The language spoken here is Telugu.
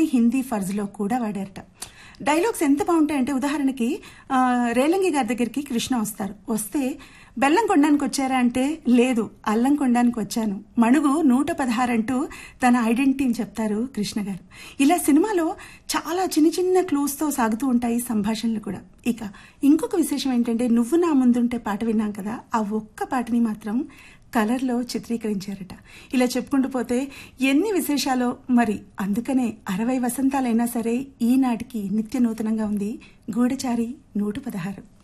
హిందీ ఫర్జ్లో కూడా వాడారట డైలాగ్స్ ఎంత బాగుంటాయంటే ఉదాహరణకి ఆ, రేలంగి గారి దగ్గరికి కృష్ణ వస్తారు వస్తే బెల్లం కొనడానికి వచ్చారా అంటే లేదు అల్లం కొనడానికి వచ్చాను మణుగు నూట పదహారు అంటూ తన ఐడెంటిటీని చెప్తారు కృష్ణ గారు ఇలా సినిమాలో చాలా చిన్న చిన్న క్లూస్తో సాగుతూ ఉంటాయి సంభాషణలు కూడా ఇక ఇంకొక విశేషం ఏంటంటే నువ్వు నా ముందుంటే పాట విన్నాం కదా ఆ ఒక్క పాటని మాత్రం కలర్లో చిత్రీకరించారట ఇలా చెప్పుకుంటూ పోతే ఎన్ని విశేషాలో మరి అందుకనే అరవై వసంతాలైనా సరే ఈనాటికి నిత్య నూతనంగా ఉంది గూఢచారి నూట పదహారు